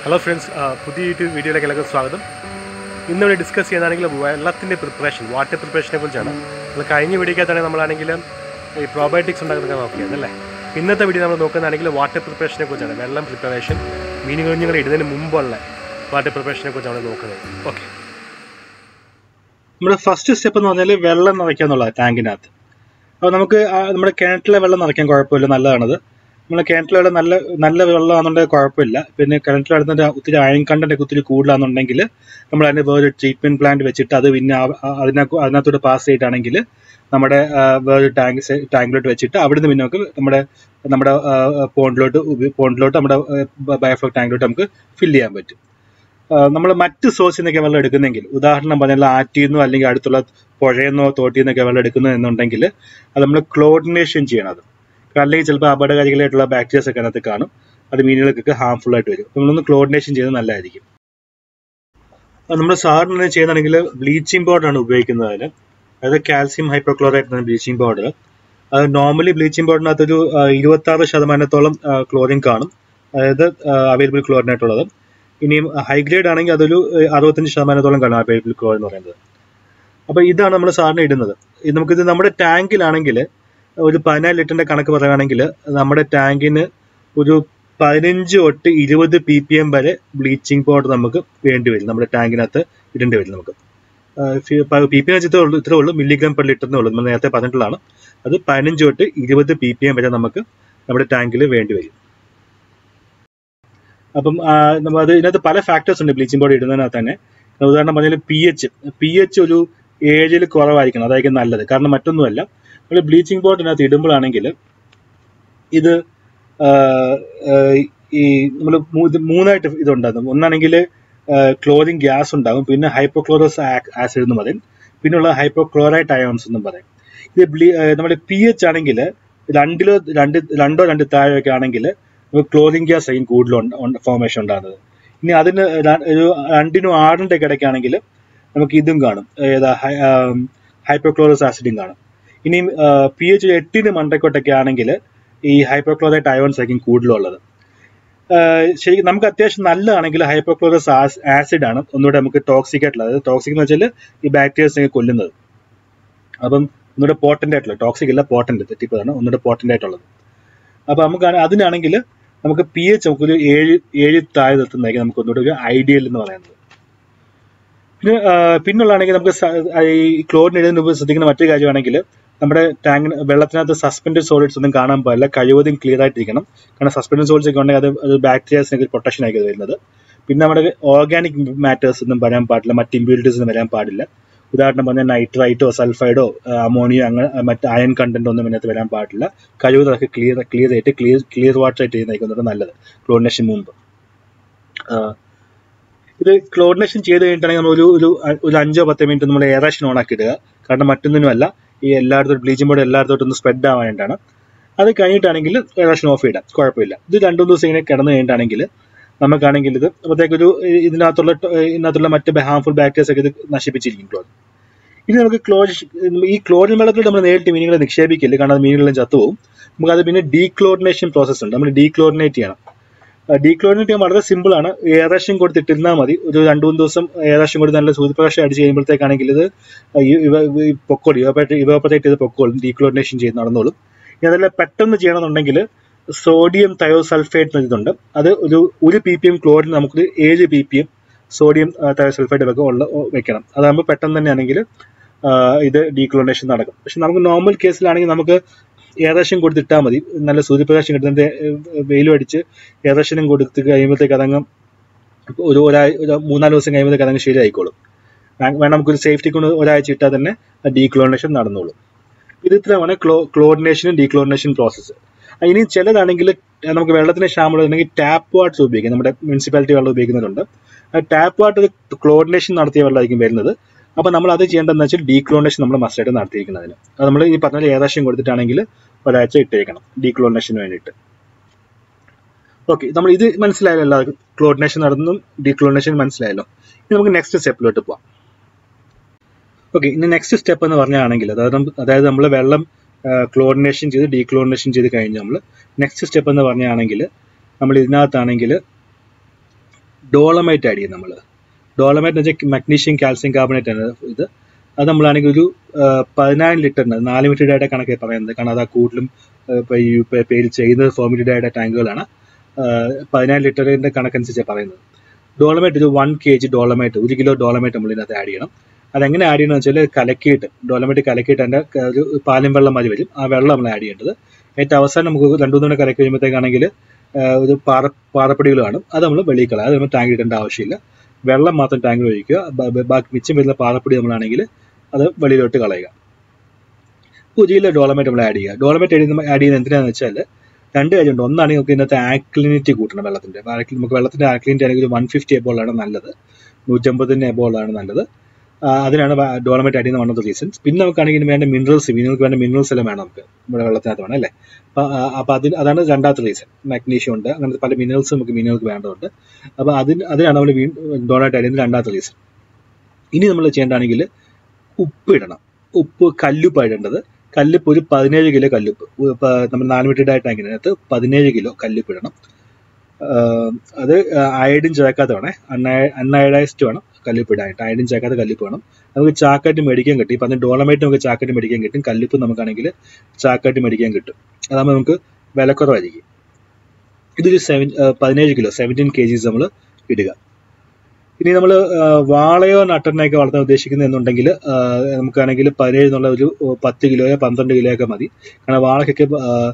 hello friends പുതിയ YouTube വീഡിയോയിലേക്ക് എല്ലാവർക്കും സ്വാഗതം ഇന്ന് ഇവിടെ ഡിസ്കസ് ചെയ്യുന്നതാണെങ്കിൽ വെള്ളത്തിൻ്റെ പ്രിപ്പറേഷൻ വാട്ടർ പ്രിപ്പറേഷനെ കുറിച്ചാണ് നമ്മൾ കഴിഞ്ഞ വീഡിയോക്കകത്താണെങ്കിൽ നമ്മളാണെങ്കിൽ ഈ പ്രോബയോട്ടിക്സ് ഉണ്ടാക്കുന്നതൊക്കെ നോക്കിയത് അല്ലേ ഇന്നത്തെ വീഡിയോ നമ്മൾ നോക്കുന്നതാണെങ്കിൽ വാട്ടർ പ്രിപ്പറേഷനെ കുറിച്ചാണ് വെള്ളം പ്രിപ്പറേഷൻ മീൻ കുഞ്ഞുങ്ങൾ ഇടുന്നതിന് മുമ്പുള്ള വാട്ടർ പ്രിപ്പറേഷനെ കുറിച്ചാണ് നമ്മൾ നോക്കുന്നത് ഓക്കെ നമ്മുടെ ഫസ്റ്റ് സ്റ്റെപ്പ് എന്ന് പറഞ്ഞാൽ വെള്ളം നിറയ്ക്കുക എന്നുള്ളതാണ് ടാങ്കിനകത്ത് അപ്പോൾ നമുക്ക് ആ നമ്മുടെ കിണറ്റിലെ വെള്ളം നിറയ്ക്കാൻ കുഴപ്പമില്ല നല്ലതാണത് നമ്മുടെ കിണറ്റിലെ വെള്ളം നല്ല നല്ല വെള്ളമാണെന്നുണ്ടെങ്കിൽ കുഴപ്പമില്ല പിന്നെ കിണറ്റിലെ വെള്ളത്തിൻ്റെ ഒത്തിരി അയൺ കണ്ടന്റ് ഒക്കെ ഒത്തിരി കൂടുതലാണെന്നുണ്ടെങ്കിൽ നമ്മൾ അതിന് വേറെ ട്രീറ്റ്മെന്റ് പ്ലാന്റ് വെച്ചിട്ട് അത് പിന്നെ ആ- ആ- അതിനെ അതിനകത്തോട്ട് പാസ് ചെയ്തിട്ടാണെങ്കിൽ നമ്മുടെ ആ, വേറെ ടാങ്ക് ടാങ്കിലോട്ട് വെച്ചിട്ട് അവിടുന്ന് പിന്നെ നമുക്ക് നമ്മുടെ നമ്മുടെ പോണ്ടിലോട്ട് പോണ്ടിലോട്ട് നമ്മുടെ ബയോഫ്ലോക് ടാങ്കിലോട്ട് നമുക്ക് ഫില്ല് ചെയ്യാൻ പറ്റും നമ്മൾ മറ്റ് സോഴ്സിൽ നിന്നൊക്കെ വെള്ളം എടുക്കുന്നെങ്കിൽ ഉദാഹരണം പറഞ്ഞാൽ ആറ്റിൽ നിന്നോ അല്ലെങ്കിൽ അടുത്തുള്ള പുഴയെന്നോ തോട്ടിൽ നിന്നൊക്കെ വെള്ളം എടുക്കുന്നു എന്നുണ്ടെങ്കിൽ അത് നമ്മൾ ക്ലോറിനേഷൻ ചെയ്യണം അത് അല്ലെങ്കിൽ ചിലപ്പോൾ അപകടകാരികളായിട്ടുള്ള ബാക്ടീരിയസ് ഒക്കെ അതിനകത്ത് കാണും അത് മീനുകൾക്കൊക്കെ ഹാംഫുൾ ആയിട്ട് വരും നമ്മളൊന്ന് ക്ലോറിനേഷൻ ചെയ്യുന്നത് നല്ലതായിരിക്കും നമ്മൾ സാറിന് ചെയ്യുന്നുണ്ടെങ്കിൽ ബ്ലീച്ചിങ് പൗഡറാണ് ഉപയോഗിക്കുന്നത് അതിന് അതായത് കാൽസ്യം ഹൈപ്പോക്ലോറൈറ്റ് എന്ന ബ്ലീച്ചിങ് പൗഡർ അത് നോർമലി ബ്ലീച്ചിങ് പൗഡറിനകത്തൊരു ഇരുപത്തി ആറ് ശതമാനത്തോളം ക്ലോറിൻ കാണും അതായത് അവൈലബിൾ ക്ലോറിനായിട്ടുള്ളത് ഇനിയും ഹൈഗ്രേഡ് ആണെങ്കിൽ അതൊരു ഏഹ്, അറുപത്തഞ്ച് ശതമാനത്തോളം കാണും അവൈലബിൾ ക്ലോറിൻ എന്ന് പറയുന്നത് അപ്പോൾ ഇതാണ് നമ്മൾ സാറിന് ഇടുന്നത് ഇത് നമുക്കിത് നമ്മുടെ ടാങ്കിലാണെങ്കിൽ ഒരു പതിനാല് ലിറ്ററിന്റെ കണക്ക് പറയുകയാണെങ്കിൽ നമ്മുടെ ടാങ്കിന് ഒരു പതിനഞ്ച് തൊട്ട് ഇരുപത് പി പി എം വരെ ബ്ലീച്ചിങ് പൗഡർ നമുക്ക് വേണ്ടി വരും നമ്മുടെ ടാങ്കിനകത്ത് ഇടേണ്ടി വരും നമുക്ക് പി പി എം വെച്ചിട്ടേ ഉള്ളൂ ഇത്രേ ഉള്ളൂ മില്ലിഗ്രാം പെർ ലിറ്ററിനേ ഉള്ളൂ നമ്മൾ നേരത്തെ പറഞ്ഞിട്ടുള്ളതാണ് അത് പതിനഞ്ച് തൊട്ട് ഇരുപത് പി പി എം വരെ നമുക്ക് നമ്മുടെ ടാങ്കിൽ വേണ്ടി വരും അപ്പം ആ, നമ്മ അത് ഇതിനകത്ത് പല ഫാക്ടേഴ്സ് ഉണ്ട് ബ്ലീച്ചിങ് പൗഡർ ഇടുന്നതിനകത്ത് തന്നെ ഉദാഹരണം പറഞ്ഞാൽ പി എച്ച് പി എച്ച് ഒരു ഏഴിൽ കുറവായിരിക്കണം അതായിരിക്കും നല്ലത് കാരണം മറ്റൊന്നുമല്ല നമ്മൾ ബ്ലീച്ചിങ് പൗഡറിനകത്ത് ഇടുമ്പോഴാണെങ്കിൽ ഇത് ആ, ആ, ഈ നമ്മൾ മൂന്നായിട്ട് ഇതുണ്ടാകും ഒന്നാണെങ്കിൽ ക്ലോറിൻ ഗ്യാസ് ഉണ്ടാകും പിന്നെ ഹൈപ്പോക്ലോറസ് ആസിഡ് എന്ന് പറയും പിന്നെയുള്ള ഹൈപ്പോക്ലോറൈറ്റ് അയോൺസ് എന്നും പറയും ഇത് ബ്ലീ ആ, നമ്മുടെ പി എച്ച് ആണെങ്കിൽ രണ്ടിലോ രണ്ട് രണ്ടോ രണ്ട് താഴെയൊക്കെ ആണെങ്കിൽ ക്ലോറിൻ ഗ്യാസ് ആയിരിക്കും കൂടുതൽ ഫോർമേഷൻ ഉണ്ടാകുന്നത് ഇനി അതിന് ര- ഒരു രണ്ടിനും ആറിൻ്റെ ഇടയ്ക്കാണെങ്കിൽ നമുക്ക് ഇതും കാണും ഏതാ ഹൈപ്പോക്ലോറസ് ആസിഡും കാണും ഇനിയും പി എച്ച് എട്ടിന് മണ്ടക്കോട്ടൊക്കെ ആണെങ്കിൽ ഈ ഹൈപ്പോക്ലോറൈറ്റ് അയോൺസ് ആയിരിക്കും കൂടുതലുള്ളത് ശരിക്കും നമുക്ക് അത്യാവശ്യം നല്ലതാണെങ്കിൽ ഹൈപ്പോക്ലോറസ് ആസിഡ് ആണ് ഒന്നുകൂടെ നമുക്ക് ടോക്സിക് ആയിട്ടുള്ളത് അതായത് ടോക്സിക് എന്ന് വെച്ചാൽ ഈ ബാക്ടീരിയസിനെ കൊല്ലുന്നത് അപ്പം ഒന്നുകൂടെ പോട്ടന്റ് ആയിട്ടുള്ള ടോക്സിക് അല്ല പോട്ടന്റ് തെറ്റിപ്പോഴാണ് ഒന്നുകൂടെ പോട്ടന്റ് ആയിട്ടുള്ളത് അപ്പൊ നമുക്ക് ആ- അതിനാണെങ്കിൽ നമുക്ക് പി എച്ച് നമുക്കൊരു ഏഴ് ഏഴ് താഴെ നിർത്തുന്നതായിരിക്കും നമുക്ക് ഒന്നുകൂടെ ഒരു ഐഡിയൽ എന്ന് പറയുന്നത് പിന്നെ ആ, പിന്നുള്ളതാണെങ്കിൽ നമുക്ക് സ- ആ, ഈ ക്ലോറിൻ ഇടുന്നതിന് മുമ്പ് ശ്രദ്ധിക്കുന്ന മറ്റൊരു കാര്യമാണെങ്കിൽ നമ്മുടെ ടാങ്കിന് വെള്ളത്തിനകത്ത് സസ്പെൻഡ് സോളിഡ്സ് ഒന്നും കാണാൻ പാടില്ല കഴിവതും ക്ലിയർ ആയിട്ടിരിക്കണം കാരണം സസ്പെൻഡ് സോളിഡ്സ് ഒക്കെ ഉണ്ടെങ്കിൽ അത് അത് ബാക്ടീരിയസിനൊക്കെ പ്രൊട്ടക്ഷൻ ആയിരിക്കും വരുന്നത് പിന്നെ നമ്മുടെ ഓർഗാനിക് മാറ്റേഴ്സ് ഒന്നും വരാൻ പാടില്ല മറ്റ് ഇമ്പ്യൂരിറ്റീസ് ഒന്നും വരാൻ പാടില്ല ഉദാഹരണം പറഞ്ഞാൽ നൈട്രൈറ്റോ സൾഫൈഡോ അമോണിയോ അങ്ങനെ ആ, മറ്റ് അയൺ കണ്ടന്റ് ഒന്നും ഇതിനകത്ത് വരാൻ പാടില്ല കഴിവ് അതൊക്കെ ക്ലിയർ ക്ലിയർ ആയിട്ട് ക്ലിയർ ക്ലിയർ വാട്ടർ ആയിട്ട് ചെയ്യുന്നതായിരിക്കും നല്ലത് ക്ലോറിനേഷൻ മുമ്പ് ആ, ഇത് ക്ലോറിനേഷൻ ചെയ്ത് കഴിഞ്ഞിട്ടുണ്ടെങ്കിൽ നമ്മൾ ഒരു ഒരു ഒരു അഞ്ചോ പത്തോ മിനിറ്റ് നമ്മൾ എയറേഷൻ ഓൺ ആക്കി ഇടുക കാരണം മറ്റൊന്നിനുമല്ല ഈ എല്ലായിടത്തും ബ്ലീച്ചിങ് പൗഡർ എല്ലായിടത്തോട്ടും ഒന്ന് സ്പ്രെഡ് ആവാൻ വേണ്ടിയിട്ടാണ് അത് കഴിഞ്ഞിട്ടാണെങ്കിൽ എയറേഷൻ ഓഫ് ചെയ്യിടാം കുഴപ്പമില്ല ഇത് രണ്ടു മൂന്ന് ദിവസം ഇങ്ങനെ കിടന്നു കഴിഞ്ഞിട്ടാണെങ്കിൽ നമുക്കാണെങ്കിൽ ഇത് അപ്പോഴത്തേക്കൊരു ഇതിനകത്തുള്ള ട- ഇതിനകത്തുള്ള മറ്റ് ഹാർംഫുൾ ബാക്ടീരിയസ് ഒക്കെ ഇത് നശിപ്പിച്ചിരിക്കും ക്ലോറിൻ ഇനി നമുക്ക് ക്ലോറി ഈ ക്ലോറിൻ വെള്ളത്തിൽ നമ്മൾ നേരിട്ട് മീനുകളെ നിക്ഷേപിക്കില്ല കാരണം അത് മീനുകളെല്ലാം ചത്തുപോകും നമുക്ക് അത് പിന്നെ ഡീക്ലോറിനേഷൻ പ്രോസസ് ഉണ്ട് നമ്മൾ ഡീക്ലോറിനേറ്റ് ചെയ്യണം ഡീക്ലോറിനേറ്റ് ചെയ്യാൻ വളരെ സിമ്പിൾ ആണ് എയറേഷൻ കൊടുത്തിട്ടിരുന്നാൽ മതി ഒരു രണ്ട് മൂന്ന് ദിവസം എയറേഷൻ കൊടുത്ത് നല്ല സൂര്യപ്രകാശം അടിച്ച് കഴിയുമ്പോഴത്തേക്കാണെങ്കിൽ ഇത് ഈ ഇവ- ഈ പൊക്കോളും ഇവപ്പറേറ്റ് ഇവപ്പറേറ്റ് ചെയ്ത് പൊക്കോളും ഡീക്ലോറിനേഷൻ ചെയ്ത് നടന്നോളും ഇനി അതെല്ലാം പെട്ടെന്ന് ചെയ്യണമെന്നുണ്ടെങ്കിൽ സോഡിയം തയോസൾഫേറ്റ് എന്നൊരിതുണ്ട് അത് ഒരു ഒരു പി പി എം ക്ലോറിൻ നമുക്ക് ഏഴ് P P M sodium thiosulphate ഒക്കെ ഉള്ള വെക്കണം അതാകുമ്പോൾ പെട്ടെന്ന് തന്നെ ആണെങ്കിൽ ഇത് ഡീക്ലോറിനേഷൻ നടക്കും പക്ഷെ നമുക്ക് നോർമൽ കേസിലാണെങ്കിൽ നമുക്ക് ഏകദേശം കൊടുത്തിട്ടാൽ മതി നല്ല സൂര്യപ്രകാശം കിട്ടുന്നതിന്റെ വെയിലും അടിച്ച് ഏകദേശം കൊടുത്ത് കഴിയുമ്പോഴത്തേക്ക് അതങ്ങ് ഒരു ഒരാഴ്ച ഒരു മൂന്നാല് ദിവസം കഴിയുമ്പോഴത്തേക്ക് അതങ്ങ് ശരിയായിക്കോളും വേ- വേണം നമുക്കൊരു സേഫ്റ്റി കൊണ്ട് ഒരാഴ്ച ഇട്ടാൽ തന്നെ ഡീക്ലോറിനേഷൻ നടന്നോളും ഇത് ഇത്രയാണ് ക്ലോ ക്ലോറിനേഷനും ഡീക്ലോറിനേഷൻ പ്രോസസ്സ് ഇനി ചിലതാണെങ്കിൽ നമുക്ക് വെള്ളത്തിന് ക്ഷാമമുണ്ടെങ്കിൽ ടാപ്പ് വാട്ടർ ഉപയോഗിക്കാം നമ്മുടെ മുനിസിപ്പാലിറ്റി വെള്ളം ഉപയോഗിക്കുന്നുണ്ട് ആ ടാപ്പ് വാട്ടർ ക്ലോറിനേഷൻ നടത്തിയ വെള്ളമായിരിക്കും വരുന്നത് അപ്പോൾ നമ്മൾ അത് ചെയ്യേണ്ടതെന്ന് വെച്ചാൽ ഡീക്ലോറിനേഷൻ നമ്മൾ മസ്റ്റായിട്ട് നടത്തിയിരിക്കുന്നതിന് അത് നമ്മൾ ഈ പറഞ്ഞ ഏകദേശം കൊടുത്തിട്ടാണെങ്കിൽ ഒരാഴ്ച ഇട്ടേക്കണം ഡീക്ലോറിനേഷന് വേണ്ടിയിട്ട് ഓക്കെ നമ്മൾ ഇത് മനസ്സിലായല്ലോ എല്ലാവർക്കും ക്ലോറിനേഷൻ നടന്നും ഡീക്ലോറിനേഷൻ മനസ്സിലായല്ലോ ഇനി നമുക്ക് നെക്സ്റ്റ് സ്റ്റെപ്പിലോട്ട് പോവാം ഓക്കെ ഇനി നെക്സ്റ്റ് സ്റ്റെപ്പ് എന്ന് പറഞ്ഞാണെങ്കിൽ അതായത് നമ്മ- അതായത് നമ്മൾ വെള്ളം ക്ലോറിനേഷൻ ചെയ്ത് ഡീക്ലോറിനേഷൻ ചെയ്ത് കഴിഞ്ഞ് നമ്മൾ നെക്സ്റ്റ് സ്റ്റെപ്പ് എന്ന് പറഞ്ഞാണെങ്കിൽ നമ്മൾ ഇതിനകത്താണെങ്കിൽ ഡോളമൈറ്റ് ആഡ് ചെയ്യും നമ്മൾ ഡോളമൈറ്റ് എന്ന് വെച്ചാൽ മഗ്നീഷ്യം കാൽസ്യം കാർബണേറ്റ് ആണ് ഇത് അത് നമ്മളാണെങ്കിൽ ഒരു ആ, പതിനായിരം ലിറ്ററിന് നാല് മീറ്ററുടെ കണക്കെ പറയുന്നത് കാരണം അത് ആ കൂടുതലും ആ, ഇപ്പൊ ഈ പേ- പേര് ചെയ്യുന്നത് ഫോർ മീറ്ററുടെ ടാങ്കുകളാണ് ആ, പതിനായിരം ലിറ്ററിന്റെ കണക്കനുസരിച്ചാണ് പറയുന്നത് ഡോളമൈറ്റ് ഒരു വൺ കെ ജി ഡോളമൈറ്റ് ഒരു കിലോ ഡോളമൈറ്റ് നമ്മൾ ഇതിനകത്ത് ആഡ് ചെയ്യണം അതെങ്ങനെ ആഡ് ചെയ്യണമെന്ന് വെച്ചാൽ കലക്കിയിട്ട് ഡോളമൈറ്റ് കലക്കിയിട്ട് അതിൻ്റെ ഒരു പാലും വെള്ളം മതി വരും ആ വെള്ളം നമ്മൾ ആഡ് ചെയ്യേണ്ടത് ഏറ്റവും അവസാനം നമുക്ക് രണ്ടു മൂന്ന് തവണ കലക്കി കഴിയുമ്പോഴത്തേക്കാണെങ്കിൽ ഒരു പാറ പാറപ്പൊടികൾ കാണും അത് നമ്മൾ വെളിയിൽ കളയാം അത് നമ്മൾ ടാങ്കിൽ ഇടേണ്ട ആവശ്യമില്ല വെള്ളം മാത്രം ടാങ്കിൽ ഒഴിക്കുക ബ- ബ- ബാക്കി മിച്ചം വരുന്ന പാറപ്പൊടി നമ്മളാണെങ്കിൽ അത് വെളിയിലോട്ട് കളയുക ഒരു കിലോ ഡോളമൈറ്റ് നമ്മൾ ആഡ് ചെയ്യുക ഡോളമൈറ്റ് ആഡ് ചെയ്യുന്ന ആഡ് ചെയ്യുന്നത് എന്തിനാണെന്ന് വെച്ചാൽ രണ്ട് കാര്യമുണ്ട് ഒന്നാണെങ്കിൽ നമുക്ക് ഇതിനകത്ത് ആക്ലിനിറ്റി കൂട്ടണം വെള്ളത്തിന്റെ അപ്പൊ ആക്ലി- നമുക്ക് വെള്ളത്തിന്റെ ആക്ലിനിറ്റി ആണെങ്കിൽ വൺ ഫിഫ്റ്റി എബോളാണ് നല്ലത് നൂറ്റമ്പതിന് എബോളാണ് നല്ലത് ആ, അതിനാണ് ഡോളമൈറ്റ് ആഡ് ചെയ്യുന്ന വൺ ഓഫ് ദ റീസൺസ് പിന്നെ നമുക്കാണെങ്കിൽ ഇതിന് വേണ്ട മിനറൽസ് മീനുകൾക്ക് വേണ്ട മിനറൽസ് എല്ലാം വേണം നമുക്ക് നമ്മുടെ വെള്ളത്തിനകത്ത് വേണം അല്ലേ അപ്പൊ ആ, അപ്പൊ അതിന് അതാണ് രണ്ടാമത്തെ റീസൺ മാഗ്നീഷ്യം ഉണ്ട് അങ്ങനത്തെ പല മിനറൽസും നമുക്ക് മീനുകൾക്ക് വേണ്ടതുണ്ട് അപ്പൊ അതിന് അതിനാണ് നമ്മൾ ഡോളമൈറ്റ് ആഡ് ചെയ്യുന്ന രണ്ടാമത്തെ റീസൺ ഇനി നമ്മൾ ചെയ്യേണ്ടതാണെങ്കിൽ ഉപ്പ് ഇടണം ഉപ്പ് കല്ലുപ്പ് ഇടേണ്ടത് കല്ലുപ്പ് ഒരു പതിനേഴ് കിലോ കല്ലുപ്പ് ഉ- ഇപ്പൊ നമ്മൾ നാല് മീറ്റർ ടാങ്കിനകത്ത് പതിനേഴ് കിലോ കല്ലുപ്പ് ഇടണം ആഹ് അത് അയഡിൻ ചേർക്കാത്ത വേണേ അൺഅയഡൈസ്ഡ് വേണം കല്ലുപ്പ് ഇടാനായിട്ട് അയഡിൻ ചേർക്കാത്ത കല്ലുപ്പ് വേണം നമുക്ക് ചാക്കായിട്ട് മേടിക്കാൻ കിട്ടും ഇപ്പം അതിന് ഡോളമൈറ്റ് നമുക്ക് ചാക്കായിട്ട് മേടിക്കാൻ കിട്ടും കല്ലുപ്പ് നമുക്കാണെങ്കിൽ ചാക്കായിട്ട് മേടിക്കാൻ കിട്ടും അതാകുമ്പോൾ നമുക്ക് വിലക്കുറവായിരിക്കും ഇതൊരു സെവൻ പതിനേഴ് കിലോ സെവൻറ്റീൻ കെ ജീസ് നമ്മൾ ഇടുക ഇനി നമ്മൾ വാളയോ നട്ടറിനെയൊക്കെ വളർത്താൻ ഉദ്ദേശിക്കുന്നത് എന്നുണ്ടെങ്കിൽ നമുക്കാണെങ്കിൽ പതിനേഴ് എന്നുള്ള ഒരു പത്ത് കിലോയോ പന്ത്രണ്ട് കിലോയോ ഒക്കെ മതി കാരണം വാളയ്ക്കൊക്കെ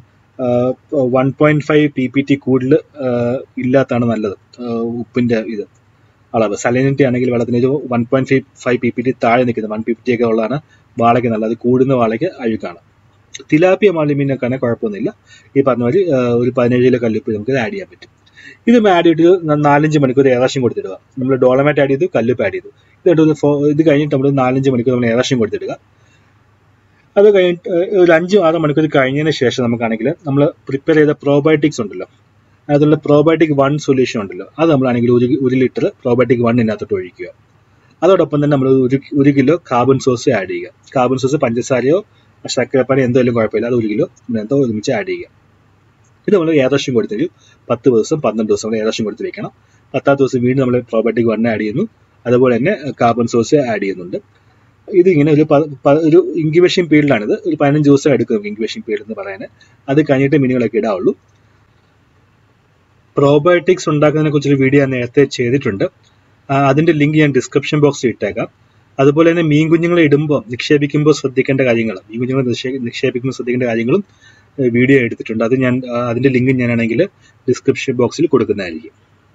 one point five P P T കൂടുതൽ ഇല്ലാത്താണ് നല്ലത് ആ, ഉപ്പിന്റെ ഇത് അളവ് സലൈനിറ്റി ആണെങ്കിൽ വെള്ളത്തിന് ഒരു one point five five P P T താഴെ നിൽക്കുന്നത് വൺ പി പി ടി ഒക്കെ ഉള്ളതാണ് വാളയ്ക്ക് നല്ലത് കൂടുന്ന വാളയ്ക്ക് അഴുക്കാണ് തിലാപ്പിയ മാലിമീനൊക്കെ കുഴപ്പമൊന്നുമില്ല ഈ പറഞ്ഞ പോലെ ആ, ഒരു പതിനേഴ് കിലോ കല്ലുപ്പ് നമുക്ക് ആഡ് ചെയ്യാൻ പറ്റും ഇത് ആഡ് ചെയ്തിട്ട് ന- നാലഞ്ച് മണിക്കൂർ ഏറാശ്യം കൊടുത്തിടുക നമ്മൾ ഡോളമാറ്റ് ആഡ് ചെയ്തു കല്ലുപ്പ് ആഡ് ചെയ്തു ഇത് ഒരു ഫോ- ഇത് കഴിഞ്ഞിട്ട് നമ്മൾ നാലഞ്ച് മണിക്കൂർ നമ്മൾ ഏറാശ്യം കൊടുത്തിടുക അത് കഴിഞ്ഞിട്ട് ഏഹ്, ഒരു അഞ്ച് ആറ് മണിക്കൂർ കഴിഞ്ഞതിന് ശേഷം നമുക്കാണെങ്കിൽ നമ്മൾ പ്രിപ്പയർ ചെയ്ത പ്രോബയോട്ടിക്സ് ഉണ്ടല്ലോ അതിലുള്ള പ്രോബയോട്ടിക് വൺ സൊല്യൂഷൻ ഉണ്ടല്ലോ അത് നമ്മളാണെങ്കിൽ ഒരു ഒരു ലിറ്റർ പ്രോബയോട്ടിക് വൺ ഇതിനകത്തോട്ട് ഒഴിക്കുക അതോടൊപ്പം തന്നെ നമ്മൾ ഒരു ഒരു കിലോ കാർബൺ സോസ് ആഡ് ചെയ്യുക കാർബൺ സോസ് പഞ്ചസാരയോ ശർക്കരപ്പാനി എന്തെങ്കിലും കുഴപ്പമില്ല അത് ഒരു കിലോ ഇതിനകത്ത് ഒരുമിച്ച് ആഡ് ചെയ്യുക ഇത് നമ്മൾ ഏകദേശം കൊടുത്തൊരു പത്ത് ദിവസം പന്ത്രണ്ട് ദിവസം നമ്മൾ ഏകദേശം കൊടുത്ത് വെക്കണം പത്താമത്തെ ദിവസം വീണ്ടും നമ്മൾ പ്രോബയോട്ടിക് വൺ ആഡ് ചെയ്യുന്നു അതുപോലെ തന്നെ കാർബൺ സോസ് ആഡ് ചെയ്യുന്നുണ്ട് ഇത് ഇങ്ങനെ ഒരു പ- പ- ഒരു ഇൻക്യുബേഷൻ പീരീഡിലാണിത് ഒരു പതിനഞ്ച് ദിവസം എടുക്കും ഇൻക്യുബേഷൻ പീരീഡ് എന്ന് പറയാൻ അത് കഴിഞ്ഞിട്ട് മീനുകളൊക്കെ ഇടാവുള്ളൂ പ്രോബയോട്ടിക്സ് ഉണ്ടാക്കുന്നതിനെ കുറിച്ചൊരു വീഡിയോ ഞാൻ നേരത്തെ ചെയ്തിട്ടുണ്ട് ആ, അതിന്റെ ലിങ്ക് ഞാൻ ഡിസ്ക്രിപ്ഷൻ ബോക്സിൽ ഇട്ടേക്കാം അതുപോലെ തന്നെ മീൻ കുഞ്ഞുങ്ങളെ ഇടുമ്പോൾ നിക്ഷേപിക്കുമ്പോൾ ശ്രദ്ധിക്കേണ്ട കാര്യങ്ങൾ മീൻ കുഞ്ഞുങ്ങളെ നിക്ഷേ- നിക്ഷേപിക്കുമ്പോൾ ശ്രദ്ധിക്കേണ്ട കാര്യങ്ങളും ഏഹ്, വീഡിയോ എടുത്തിട്ടുണ്ട് അത് ഞാൻ ആ, അതിന്റെ ലിങ്ക് ഞാനാണെങ്കിൽ ഡിസ്ക്രിപ്ഷൻ ബോക്സിൽ കൊടുക്കുന്നതായിരിക്കും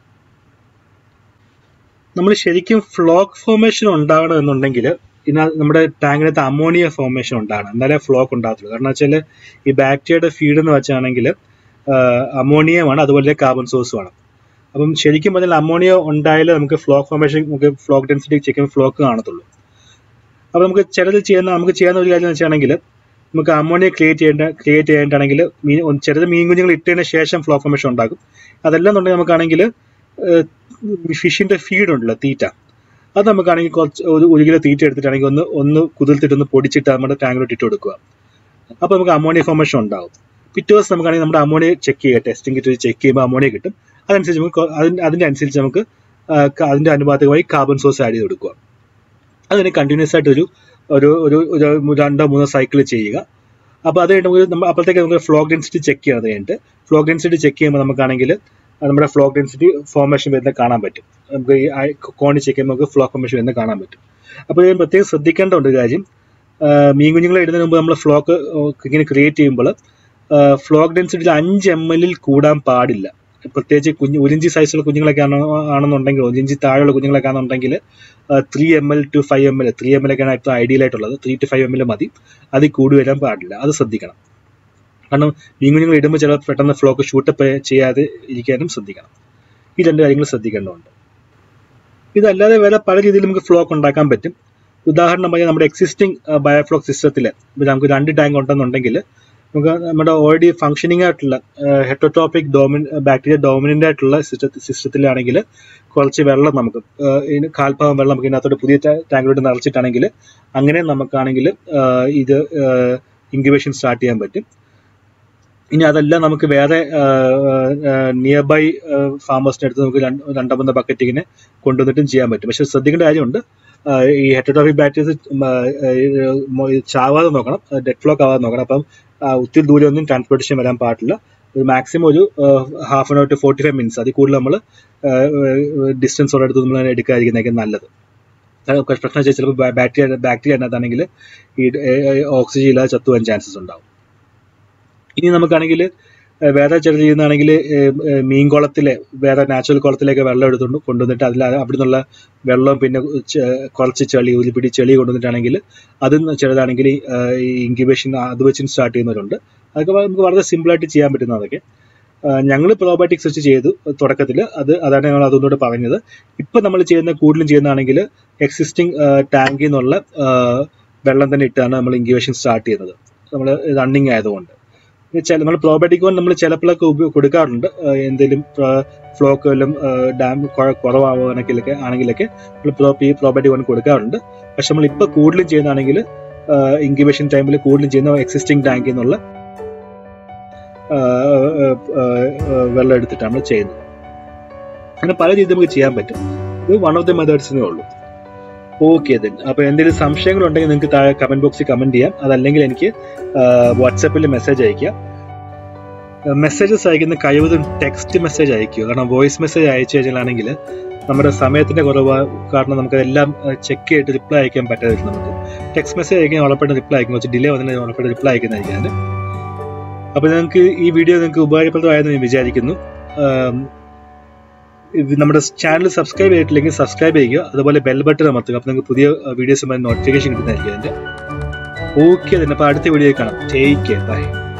നമ്മൾ ശരിക്കും ഫ്ലോക്ക് ഫോർമേഷൻ ഉണ്ടാകണം എന്നുണ്ടെങ്കിൽ ഇതിന നമ്മുടെ ടാങ്കിനകത്ത് അമോണിയ ഫോർമേഷൻ ഉണ്ടാകണം എന്നാലേ ഫ്ലോക്ക് ഉണ്ടാകത്തുള്ളൂ കാരണം വെച്ചാൽ ഈ ബാക്ടീരിയയുടെ ഫീഡ് എന്ന് വെച്ചാണെങ്കിൽ അമോണിയമാണ് അതുപോലെ കാർബൺ സോഴ്സും ആണ് അപ്പം ശരിക്കും പറഞ്ഞാൽ അമോണിയ ഉണ്ടായാലേ നമുക്ക് ഫ്ലോക്ക് ഫോർമേഷൻ നമുക്ക് ഫ്ലോക്ക് ഡെൻസിറ്റി ചെക്ക് ചെയ്യുമ്പോൾ ഫ്ലോക്ക് കാണത്തുള്ളൂ അപ്പോൾ നമുക്ക് ചിലത് ചെയ്യുന്ന നമുക്ക് ചെയ്യാവുന്ന ഒരു കാര്യം എന്ന് വെച്ചാണെങ്കിൽ നമുക്ക് അമോണിയ ക്രിയേറ്റ് ചെയ്യേണ്ട ക്രിയേറ്റ് ചെയ്യേണ്ടതാണെങ്കിൽ മീൻ ഒന്ന് ചിലത് മീൻ കുഞ്ഞുങ്ങൾ ഇട്ടതിന് ശേഷം ഫ്ലോക്ക് ഫോർമേഷൻ ഉണ്ടാകും അതെല്ലാം എന്നുണ്ടെങ്കിൽ നമുക്കാണെങ്കിൽ ഫിഷിന്റെ ഫീഡ് ഉണ്ടല്ലോ തീറ്റ അത് നമുക്കാണെങ്കിൽ കുറച്ച് ഒരു ഒരു കിലോ തീറ്റ എടുത്തിട്ടാണെങ്കിൽ ഒന്ന് ഒന്ന് കുതിർത്തിട്ട് ഒന്ന് പൊടിച്ചിട്ട് നമ്മുടെ ടാങ്കിലോട്ട് ഇട്ട് കൊടുക്കുക അപ്പോൾ നമുക്ക് അമോണിയ ഫോർമേഷൻ ഉണ്ടാവും പിറ്റേ ദിവസം നമുക്കാണെങ്കിൽ നമ്മുടെ അമോണിയ ചെക്ക് ചെയ്യുക ടെസ്റ്റിംഗ് കിറ്റ് ചെക്ക് ചെയ്യുമ്പോൾ അമോണിയ കിട്ടും അതനുസരിച്ച് നമുക്ക് കൊ- അതിന്റെ അതിന്റെ അനുസരിച്ച് നമുക്ക് ആ, ക- അതിന്റെ അനുപാതികമായി കാർബൺ സോഴ്സ് ആഡ് ചെയ്ത് കൊടുക്കുക അതിന് കണ്ടിന്യൂസ് ആയിട്ട് ഒരു ഒരു ഒരു ഒരു രണ്ടോ മൂന്നോ സൈക്കിൾ ചെയ്യുക അപ്പോൾ അത് കഴിഞ്ഞ് നമുക്ക് നമ്മ- അപ്പോഴത്തേക്ക് നമുക്ക് ഫ്ലോക്ക് ഡെൻസിറ്റി ചെക്ക് ചെയ്യണത് കഴിഞ്ഞിട്ട് ഫ്ലോക്ക് ഡെൻസിറ്റി ചെക്ക് ചെയ്യുമ്പോൾ നമുക്കാണെങ്കിൽ നമ്മുടെ ഫ്ലോക്ക് ഡെൻസിറ്റി ഫോർമേഷൻ വരുന്നത് കാണാൻ പറ്റും നമുക്ക് ഈ കോണി ചെക്ക് ചെയ്യുമ്പോൾ നമുക്ക് ഫ്ലോക്ക് ഫോർമേഷൻ വരുന്നത് കാണാൻ പറ്റും അപ്പോൾ ഇതിന് പ്രത്യേകം ശ്രദ്ധിക്കേണ്ട ഒരു കാര്യം ആ, മീൻ കുഞ്ഞുങ്ങളെ ഇടുന്നതിന് മുമ്പ് നമ്മൾ ഫ്ലോക്ക് ഇങ്ങനെ ക്രിയേറ്റ് ചെയ്യുമ്പോൾ ഫ്ലോക്ക് ഡെൻസിറ്റിയിൽ അഞ്ച് എം എല്ലിൽ കൂടാൻ പാടില്ല പ്രത്യേകിച്ച് കുഞ്ഞ് ഒരു ഇഞ്ച് സൈസുള്ള കുഞ്ഞുങ്ങളൊക്കെ ആണോ ആണെന്നുണ്ടെങ്കിൽ ഒരു ഇഞ്ച് താഴെയുള്ള കുഞ്ഞുങ്ങളൊക്കെ ആണെന്നുണ്ടെങ്കിൽ three M L two five M L three M L ഒക്കെയാണ് ഏറ്റവും ഐഡിയൽ ആയിട്ടുള്ളത് three two five M L മതി അതിൽ കൂടി വരാൻ പാടില്ല അത് ശ്രദ്ധിക്കണം കാരണം മീൻ കുഞ്ഞുങ്ങൾ ഇടുമ്പോൾ ചില പെട്ടെന്ന് ഫ്ലോക്ക് ഷൂട്ടപ്പ് ചെയ്യാതെ ഇരിക്കാനും ശ്രദ്ധിക്കണം ഈ രണ്ട് കാര്യങ്ങൾ ശ്രദ്ധിക്കേണ്ടതുണ്ട് ഇതല്ലാതെ വേറെ പല രീതിയിൽ നമുക്ക് ഫ്ലോക്ക് ഉണ്ടാക്കാൻ പറ്റും ഉദാഹരണം പറഞ്ഞാൽ നമ്മുടെ എക്സിസ്റ്റിംഗ് ബയോഫ്ലോക്ക് സിസ്റ്റത്തിൽ നമുക്ക് രണ്ട് ടാങ്ക് ഉണ്ടെന്നുണ്ടെങ്കിൽ നമുക്ക് നമ്മുടെ ഓൾറെഡി ഫംഗ്ഷനിങ് ആയിട്ടുള്ള ഹെറ്റോട്രോപിക് ഡോമിൻ ബാക്ടീരിയ ഡോമിനൻ്റ് ആയിട്ടുള്ള സിസ്റ്റത്തിലാണെങ്കിൽ കുറച്ച് വെള്ളം നമുക്ക് ആ, ഇതിന് കാൽഭാഗം വെള്ളം നമുക്ക് ഇതിനകത്തോട്ട് പുതിയ ടാങ്കിലോട്ട് നിറച്ചിട്ടാണെങ്കിൽ അങ്ങനെ നമുക്കാണെങ്കിൽ ആ, ഇത് ഇൻക്യുബേഷൻ സ്റ്റാർട്ട് ചെയ്യാൻ പറ്റും ഇനി അതല്ല നമുക്ക് വേറെ നിയർ ബൈ ഫാമേഴ്സിന്റെ അടുത്ത് നമുക്ക് രണ്ട് രണ്ടോ മൂന്നോ ബക്കറ്റ് ഇങ്ങനെ കൊണ്ടുവന്നിട്ടും ചെയ്യാൻ പറ്റും പക്ഷെ ശ്രദ്ധിക്കേണ്ട കാര്യമുണ്ട് ആ, ഈ ഹെറ്റോട്രോഫിക് ബാക്ടീരിയസ് ചാവാതെ നോക്കണം ഡെഡ് ഫ്ലോക്ക് ആവാതെ നോക്കണം അപ്പം ആ, ഒത്തിരി ദൂരെ ഒന്നും ട്രാൻസ്പോർട്ടേഷൻ വരാൻ പാടില്ല ഒരു മാക്സിമം ഒരു half an hour to forty five minutes അതിൽ കൂടുതൽ നമ്മൾ ഡിസ്റ്റൻസ് ഉള്ള അടുത്ത് നമ്മൾ എടുക്കാതിരിക്കുന്നതായിരിക്കും നല്ലത് അത് പ്രശ്നം വെച്ചാൽ ചിലപ്പോൾ ബാക്ടീരിയ ബാക്ടീരിയ അതിനകത്താണെങ്കിൽ ഈ ഓക്സിജൻ ഇല്ലാതെ ചത്തുവാൻ ചാൻസസ് ഉണ്ടാവും ഇനി നമുക്കാണെങ്കിൽ ഏഹ് വേറെ ചില ചെയ്യുന്നതാണെങ്കിൽ മീൻകുളത്തിലെ വേറെ നാച്ചുറൽ കുളത്തിലേക്ക് വെള്ളം എടുത്തുകൊണ്ട് കൊണ്ടുവന്നിട്ട് അതിൽ അവിടെ നിന്നുള്ള വെള്ളം പിന്നെ ചെ- കുറച്ച് ചെളി ഒരു പിടി ചെളി കൊണ്ടുവന്നിട്ടാണെങ്കിൽ അതും ചിലതാണെങ്കിൽ ഈ ഇൻക്യുബേഷൻ അത് വെച്ചും സ്റ്റാർട്ട് ചെയ്യുന്നവരുണ്ട് അതൊക്കെ നമുക്ക് വളരെ സിമ്പിളായിട്ട് ചെയ്യാൻ പറ്റുന്ന അതൊക്കെ ഞങ്ങൾ പ്രോബയോട്ടിക്സ് വെച്ച് ചെയ്തു തുടക്കത്തിൽ അത് അതാണ് ഞങ്ങൾ അതൊന്നുകൂടെ പറഞ്ഞത് ഇപ്പം നമ്മൾ ചെയ്യുന്ന കൂടുതലും ചെയ്യുന്നതാണെങ്കിൽ എക്സിസ്റ്റിംഗ് ടാങ്കിൽ നിന്നുള്ള ആ, വെള്ളം തന്നെ ഇട്ടാണ് നമ്മൾ ഇൻക്യുബേഷൻ സ്റ്റാർട്ട് ചെയ്യുന്നത് നമ്മൾ റണ്ണിങ് ആയതുകൊണ്ട് ചില നമ്മൾ പ്രോബയോട്ടിക് വൺ നമ്മൾ ചിലപ്പോഴൊക്കെ ഉപ- കൊടുക്കാറുണ്ട് എന്തെങ്കിലും ഫ്ലോക്ക് വല്ലതും ഡാം കുറവാണെങ്കിലൊക്കെ ആണെങ്കിലൊക്കെ നമ്മൾ പ്രോ ഈ പ്രോബയോട്ടിക് വൺ കൊടുക്കാറുണ്ട് പക്ഷെ നമ്മൾ ഇപ്പോൾ കൂടുതലും ചെയ്യുന്നതാണെങ്കിൽ ഇൻക്യുബേഷൻ ടൈമിൽ കൂടുതലും ചെയ്യുന്ന എക്സിസ്റ്റിംഗ് ടാങ്കിൽ നിന്നുള്ള ആ, ആ, ആ, ആ, വെള്ളം എടുത്തിട്ടാണ് നമ്മൾ ചെയ്യുന്നത് അങ്ങനെ പല രീതിയിൽ നമുക്ക് ചെയ്യാൻ പറ്റും ഇത് വൺ ഓഫ് ദി മെത്തേഡ്സിനേ ഉള്ളൂ ഓക്കെ ദെൻ അപ്പോൾ എന്തെങ്കിലും സംശയങ്ങളുണ്ടെങ്കിൽ നിങ്ങൾക്ക് താഴെ കമന്റ് ബോക്സിൽ കമന്റ് ചെയ്യാം അതല്ലെങ്കിൽ എനിക്ക് വാട്സാപ്പിൽ മെസ്സേജ് അയക്കുക മെസ്സേജസ് അയക്കുന്ന കഴിവതും ടെക്സ്റ്റ് മെസ്സേജ് അയക്കുക കാരണം വോയിസ് മെസ്സേജ് അയച്ചു കഴിഞ്ഞാലാണെങ്കിൽ നമ്മുടെ സമയത്തിന്റെ കുറവ് കാരണം നമുക്ക് എല്ലാം ചെക്ക് ചെയ്തിട്ട് റിപ്ലൈ അയക്കാൻ പറ്റാതിരിക്കും നമുക്ക് ടെക്സ്റ്റ് മെസ്സേജ് അയക്കാൻ ഉറപ്പായിട്ട് റിപ്ലൈ അയക്കും കുറച്ച് ഡിലേ വന്നാൽ ഉറപ്പായിട്ട് റിപ്ലൈ അയക്കുന്നതായിരിക്കും അപ്പോൾ നിങ്ങൾക്ക് ഈ വീഡിയോ നിങ്ങൾക്ക് ഉപകാരപ്രദമായെന്ന് ഞാൻ വിചാരിക്കുന്നു ആം, ഇത് നമ്മുടെ ചാനൽ സബ്സ്ക്രൈബ് ചെയ്തിട്ടില്ലെങ്കിൽ സബ്സ്ക്രൈബ് ചെയ്യുക അതുപോലെ ബെൽ ബട്ടൺ അമർത്തുക അപ്പോൾ നിങ്ങൾക്ക് പുതിയ വീഡിയോസ് നോട്ടിഫിക്കേഷൻ കിട്ടുന്നതായിരിക്കും അതിൻ്റെ ഓക്കെ തന്നെ അപ്പോൾ അടുത്ത വീഡിയോ കാണാം ടേക്ക് കെയർ ബൈ